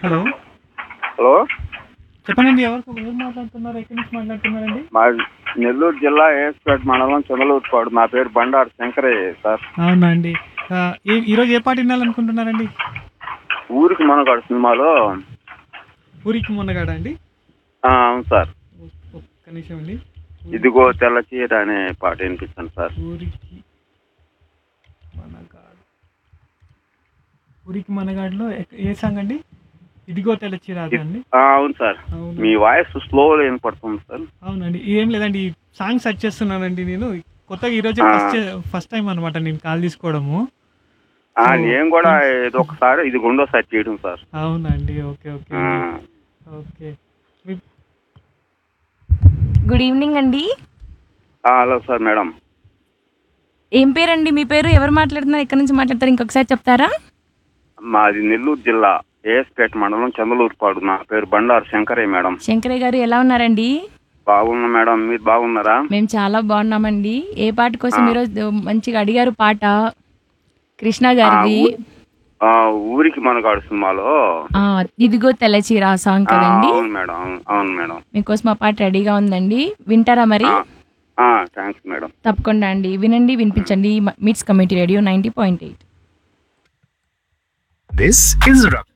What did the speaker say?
Hello hello చెప్పండి ఎవరు ఎవరు మాట్లాడుతున్నారు ఎక్కడి నుంచి మాట్లాడుతున్నారండి మా నెల్లూరు జిల్లా ఏఎస్పేట మండలం చంద్రలూరుపాడు నా పేరు బండారు శంకరయ్య సార్ అవునా అండి ఆ, ఈ ఈరోజు ఏ పాట వినాలనుకుంటున్నారండి ఊరికి మనగాడు సినిమాలో ఊరికి మొన్నగాడ అండి ఆ, అవును సార్ ఒక్క నిమిషం అండి ఇదిగో తెల్ల చీర అనే పాట వినిపించాను సార్ ఊరికి మనగాడు ఊరికి మనగాడులో ఎక్- ఏ సాంగ్ అండి ఇదిగో తెల్లచిరా అదే అండి ఆ, అవును సార్ అవును మీ వాయిస్ స్లో వినపడుతుంది సార్ అవునండి ఏం లేదండి ఈ సాంగ్ సెర్చ్ చేస్తున్నానండి నేను కొత్తగా ఈరోజే ఆ. ఫస్ట్ ఫస్ట్ టైం అనమాట నేను కాల్ తీసుకోవడము ఆ, సో, నేను కూడా ఇది ఒకసారి ఇది రెండోసారి చేయడం సార్ అవునండి ఓకే ఓకే ఆ, అండి. ఓకే మీ- గుడ్ ఈవినింగ్ అండి ఆ, హలో సార్ మేడం ఏం పేరండి మీ పేరు ఎవరు మాట్లాడుతున్నారు ఎక్కడి నుంచి మాట్లాడతారు ఇంకొకసారి చెప్తారా మాది నెల్లూరు జిల్లా ఏఎస్పేట మండలం చంద్రలూరుపాడు నా పేరు బండారు శంకరయ్య మేడం శంకరయ్య గారు ఎలా ఉన్నారండి బాగున్నా మేడం మీరు బాగున్నారా మేము చాలా బాగున్నామండి ఏ పాట కోసం ఆ. ఈరోజు మంచిగా అడిగారు పాట కృష్ణ గారిది ఊ- ఆ, ఊరికి మనగాడు సినిమాలో ఆ, ఇదిగో తెల్లచీర ఆ సాంగ్ ఆ, కదండి అవును మేడం అవును- అవును మేడం మీకోసం ఆ పాట రెడీగా ఉందండి వింటారా మరి థ్యాంక్స్ మేడం తప్పకుండా అండి వినండి వినిపించండి MITS committee radio ninety point eight This is Rock.